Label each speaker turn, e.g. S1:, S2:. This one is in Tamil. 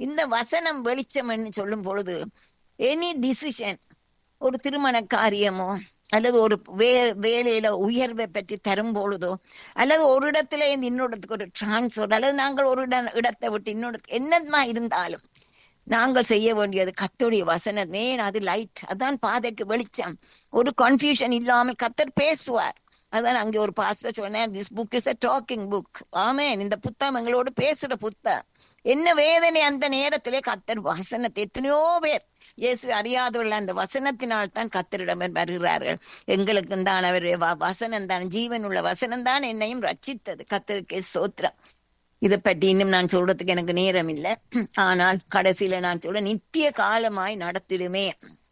S1: இந்த வசனம் வெளிச்சம்னு சொல்லும் பொழுது எனி டிசிஷன் ஒரு திருமண காரியமோ அல்லது ஒரு வே வேலையில உயர்வை பற்றி தரும் பொழுதோ அல்லது ஒரு இடத்துல இருந்து இன்னொருத்துக்கு ஒரு டிரான்ஸ்ஃபர் அல்லது நாங்கள் ஒரு இட இடத்தை விட்டு இன்னொரு என்னமா இருந்தாலும் நாங்கள் செய்ய வேண்டியது கத்தோடைய வசனமே அது லைட் அதான் பாதைக்கு வெளிச்சம் ஒரு கன்ஃபியூஷன் இல்லாம கத்தர் பேசுவார் அதான் அங்கே ஒரு பாஸ்டர் சொன்னேன் this book is a talking book amen இந்த புத்தகம் எங்களோடு பேசுற புத்தகம் என்ன வேதனை அந்த நேரத்திலே கத்தர் வசனத்தை எத்தனையோ பேர் இயேசு அறியாதவர்கள் அந்த வசனத்தினால் தான் கத்தரிடம் வருகிறார்கள் எங்களுக்கு தான் அவருடைய வசனம் தான் ஜீவன் உள்ள வசனம் தான் என்னையும் ரட்சித்தது கத்தருக்கே சோத்திரம் இதை பற்றி இன்னும் நான் சொல்றதுக்கு எனக்கு நேரம் இல்லை ஆனால் கடைசியில நான் சொல்ல நித்திய காலமாய் நடத்திடுமே